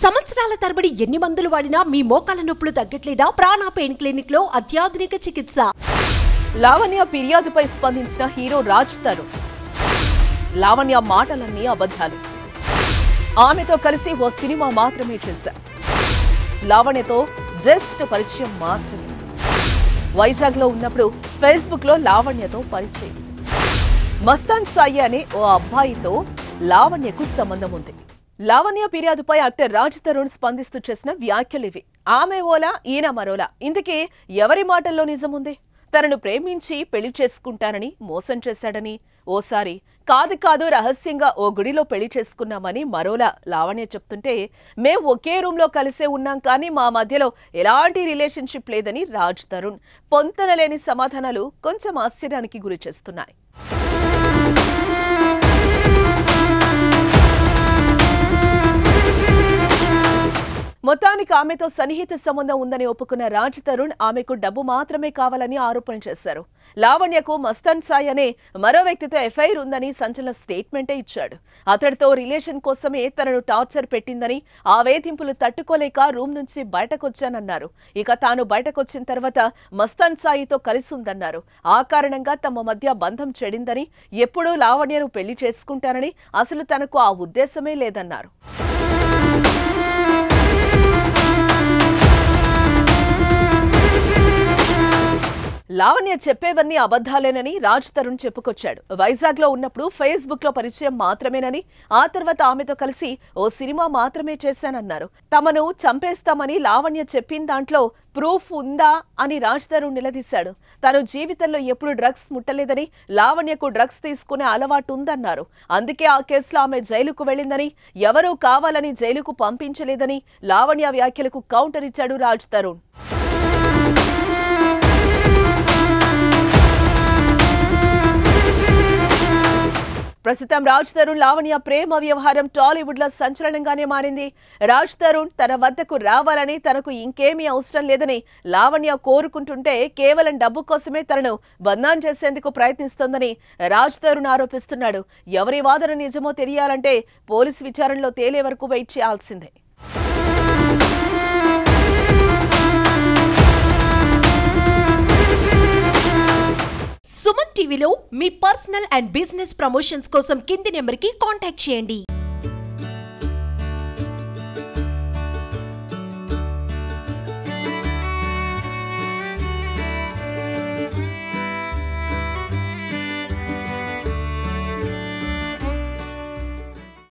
సంవత్సరాల తరబడి ఎన్ని మందులు వాడినా మీ మోకాల నొప్పులు తగ్గట్లేదా ప్రాణ పెయిన్ క్లినిక్ లో అత్యాధునిక చికిత్స లావణ్య ఫిర్యాదుపై స్పందించిన హీరో రాజ్ తరుణ్ లావణ్య మాటలన్నీ అబద్ధాలు ఆమెతో కలిసి ఓ సినిమా మాత్రమే చేశారు లావణ్యతో జస్ట్ పరిచయం మాత్రమే వైజాగ్ లో ఉన్నప్పుడు ఫేస్బుక్ లో లావణ్యతో పరిచయం మస్తాన్ సాయి అనే ఓ అబ్బాయితో లావణ్యకు సంబంధం ఉంది లావణ్య ఫిర్యాదుపై యాక్టర్ రాజ్ తరుణ్ స్పందిస్తూ చేసిన వ్యాఖ్యలు ఇవి ఆమె ఓలా ఈయన మరోలా ఇంతకీ ఎవరి మాటల్లో నిజముంది తనను ప్రేమించి పెళ్లి చేసుకుంటానని మోసం చేశాడని ఓసారి కాదు కాదు రహస్యంగా ఓ గుడిలో పెళ్లి చేసుకున్నామని మరోలా లావణ్య చెప్తుంటే మేం ఒకే రూమ్ లో కలిసే ఉన్నాం కానీ మా మధ్యలో ఎలాంటి రిలేషన్షిప్ లేదని రాజ్ తరుణ్ పొంతనలేని సమాధానాలు కొంచెం ఆశ్చర్యానికి గురి చేస్తున్నాయి మొత్తానికి ఆమెతో సన్నిహిత సంబంధం ఉందని ఒప్పుకున్న రాజ్ తరుణ్ ఆమెకు డబ్బు మాత్రమే కావాలని ఆరోపణ చేశారు లావణ్యకు మస్తాన్ సాయ్ అనే మరో వ్యక్తితో ఎఫ్ఐఆర్ ఉందని సంచలన స్టేట్మెంటే ఇచ్చాడు అతడితో రిలేషన్ కోసమే తనను టార్చర్ పెట్టిందని ఆ వేధింపులు తట్టుకోలేక రూమ్ నుంచి బయటకొచ్చానన్నారు ఇక తాను బయటకొచ్చిన తర్వాత మస్తాన్ సాయితో కలిసి ఉందన్నారు ఆ కారణంగా తమ మధ్య బంధం చెడిందని ఎప్పుడూ లావణ్యను పెళ్లి చేసుకుంటానని అసలు తనకు ఆ ఉద్దేశమే లేదన్నారు లావణ్య చెప్పేవన్నీ అబద్ధాలేనని రాజ్ తరుణ్ చెప్పుకొచ్చాడు వైజాగ్ లో ఉన్నప్పుడు ఫేస్బుక్ లో పరిచయం మాత్రమేనని ఆ తర్వాత ఆమెతో కలిసి ఓ సినిమా మాత్రమే చేశానన్నారు తమను చంపేస్తామని లావణ్య చెప్పిన దాంట్లో ప్రూఫ్ ఉందా అని రాజ్ తరుణ్ నిలదీశాడు తను జీవితంలో ఎప్పుడు డ్రగ్స్ ముట్టలేదని లావణ్యకు డ్రగ్స్ తీసుకునే అలవాటు ఉందన్నారు అందుకే ఆ కేసులో ఆమె జైలుకు వెళ్ళిందని ఎవరూ కావాలని జైలుకు పంపించలేదని లావణ్య వ్యాఖ్యలకు కౌంటర్ ఇచ్చాడు రాజ్ తరుణ్ ప్రస్తుతం రాజ్ తరుణ్ లావణ్య ప్రేమ వ్యవహారం టాలీవుడ్ లో సంచలనంగానే మారింది రాజ్ తరుణ్ తన వద్దకు రావాలని తనకు ఇంకేమీ అవసరం లేదని లావణ్య కోరుకుంటుంటే కేవలం డబ్బు కోసమే తనను బంధం చేసేందుకు ప్రయత్నిస్తోందని రాజ్ తరుణ్ ఆరోపిస్తున్నాడు ఎవరి వాదన నిజమో తెలియాలంటే పోలీసు విచారణలో తేలే వరకు వెయిట్ చేయాల్సిందే సుమన్ టీవీలో మీ పర్సనల్ అండ్ బిజినెస్ ప్రమోషన్స్ కోసం కింది నెంబర్ కి కాంటాక్ట్ చేయండి